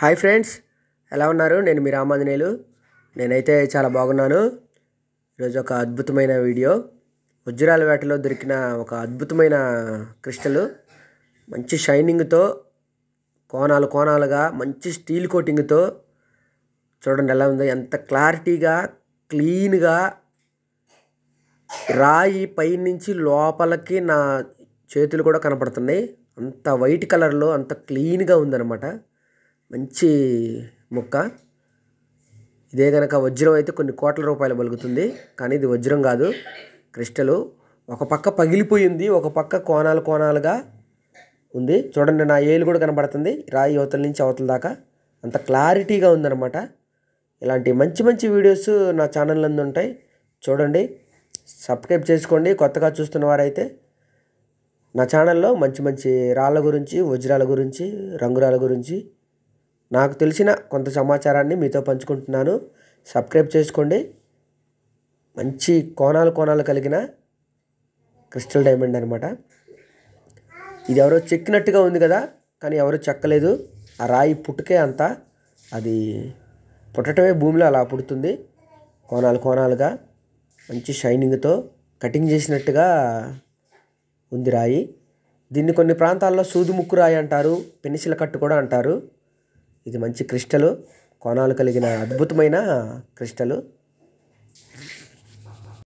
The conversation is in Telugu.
హాయ్ ఫ్రెండ్స్ ఎలా ఉన్నారు నేను మీ రామాంజనేయులు నేనైతే చాలా బాగున్నాను ఈరోజు ఒక అద్భుతమైన వీడియో వజ్రాల వేటలో దొరికిన ఒక అద్భుతమైన క్రిస్టల్ మంచి షైనింగ్తో కోణాలు కోణాలుగా మంచి స్టీల్ కోటింగ్తో చూడండి ఎలా ఉందో ఎంత క్లారిటీగా క్లీన్గా రాయి పైనుంచి లోపలికి నా చేతులు కూడా కనపడుతున్నాయి అంత వైట్ కలర్లో అంత క్లీన్గా ఉందన్నమాట మంచి ముక్క ఇదే కనుక వజ్రం అయితే కొన్ని కోట్ల రూపాయలు పలుకుతుంది కానీ ఇది వజ్రం కాదు క్రిస్టలు ఒక పక్క పగిలిపోయింది ఒక పక్క కోణాలు కోణాలుగా ఉంది చూడండి నా ఏలు కూడా కనబడుతుంది రాయి అవతల నుంచి అవతల దాకా అంత క్లారిటీగా ఉందన్నమాట ఇలాంటి మంచి మంచి వీడియోస్ నా ఛానల్ నందు ఉంటాయి చూడండి సబ్స్క్రైబ్ చేసుకోండి కొత్తగా చూస్తున్న వారైతే నా ఛానల్లో మంచి మంచి రాళ్ళ గురించి వజ్రాల గురించి రంగురాల గురించి నాకు తెలిసిన కొంత సమాచారాన్ని మీతో పంచుకుంటున్నాను సబ్స్క్రైబ్ చేసుకోండి మంచి కోణాలు కోణాలు కలిగిన క్రిస్టల్ డైమండ్ అనమాట ఇది ఎవరో చెక్కినట్టుగా ఉంది కదా కానీ ఎవరు చెక్కలేదు ఆ రాయి పుట్టుకే అంతా అది పుట్టటమే భూమిలో అలా పుడుతుంది కోణాలు కోణాలుగా మంచి షైనింగ్తో కటింగ్ చేసినట్టుగా ఉంది రాయి దీన్ని కొన్ని ప్రాంతాల్లో సూది ముక్కు రాయి అంటారు పెన్సిల్ కట్టు కూడా అంటారు ఇది మంచి క్రిస్టలు కోణాలు కలిగిన అద్భుతమైన క్రిస్టలు